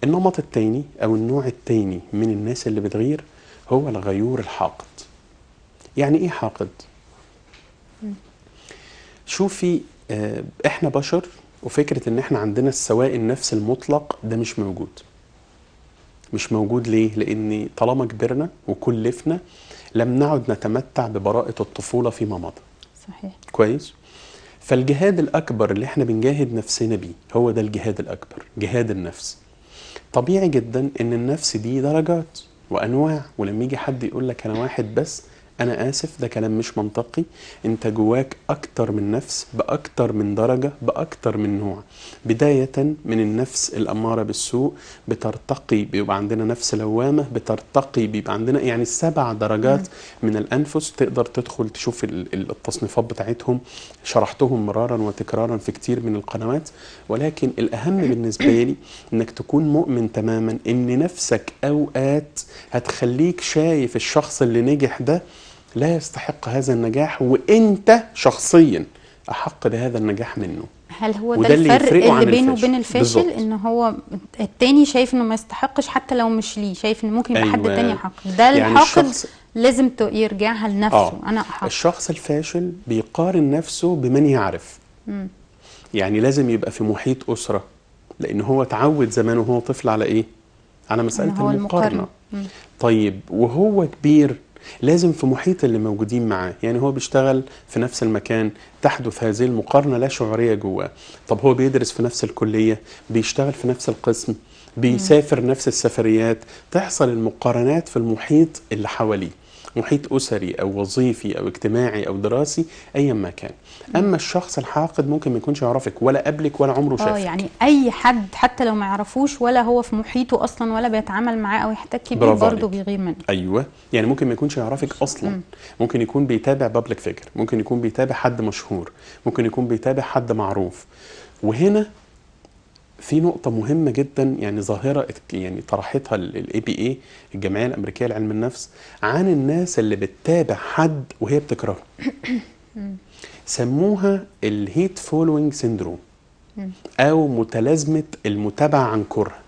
النمط التاني او النوع التاني من الناس اللي بتغير هو الغيور الحاقد يعني ايه حاقد شوفي آه، احنا بشر وفكره ان احنا عندنا السواء النفس المطلق ده مش موجود مش موجود ليه لان طالما كبرنا وكلفنا لم نعد نتمتع ببراءه الطفوله فيما مضى صحيح كويس فالجهاد الأكبر اللي احنا بنجاهد نفسنا بيه هو ده الجهاد الأكبر جهاد النفس طبيعي جدا ان النفس دي درجات وانواع ولما يجي حد يقول لك انا واحد بس انا اسف ده كلام مش منطقي انت جواك اكتر من نفس باكتر من درجه باكتر من نوع بدايه من النفس الاماره بالسوء بترتقي بيبقى عندنا نفس لوامه بترتقي بيبقى عندنا يعني سبع درجات من الانفس تقدر تدخل تشوف ال- ال- التصنيفات بتاعتهم شرحتهم مرارا وتكرارا في كتير من القنوات ولكن الاهم بالنسبه لي انك تكون مؤمن تماما ان نفسك اوقات هتخليك شايف الشخص اللي نجح ده لا يستحق هذا النجاح وانت شخصيا احق بهذا النجاح منه هل هو ده وده اللي الفرق يفرقه عن اللي بينه الفاشل. وبين الفاشل بالظبط. ان هو التاني شايف انه ما يستحقش حتى لو مش ليه شايف ان ممكن يبقى حد أيوة. تاني حق ده يعني الحاقد الشخص- لازم ت- يرجعها لنفسه آه. انا احق الشخص الفاشل بيقارن نفسه بمن يعرف مم. يعني لازم يبقى في محيط أسرة لأن هو اتعود زمان وهو طفل على إيه؟ على إن مسألة هو المقارنة المقارنة مم. طيب وهو كبير لازم في محيط اللي موجودين معاه يعني هو بيشتغل في نفس المكان تحدث هذه المقارنة لا شعورية جواه طب هو بيدرس في نفس الكلية بيشتغل في نفس القسم بيسافر نفس السفريات تحصل المقارنات في المحيط اللي حواليه محيط أسري أو وظيفي أو اجتماعي أو دراسي أيا ما كان أما الشخص الحاقد ممكن ما يكونش يعرفك ولا قبلك ولا عمره اه شافك يعني اي حد حتى لو ما يعرفوش ولا هو في محيطه اصلا ولا بيتعامل معاه او يحتك بيه برافو برضه عليك. بيغير منه ايوه يعني ممكن ما يكونش يعرفك اصلا مم. ممكن يكون بيتابع بابليك فيجر ممكن يكون بيتابع حد مشهور ممكن يكون بيتابع حد معروف وهنا في نقطة مهمة جدا يعني ظاهرة ات- يعني طرحتها الاي بي اي الجمعية الأمريكية لعلم النفس عن الناس اللي بتتابع حد وهي بتكرهه سموها الهيت فولوينج سيندروم مم. أو متلازمة المتابعة عن كره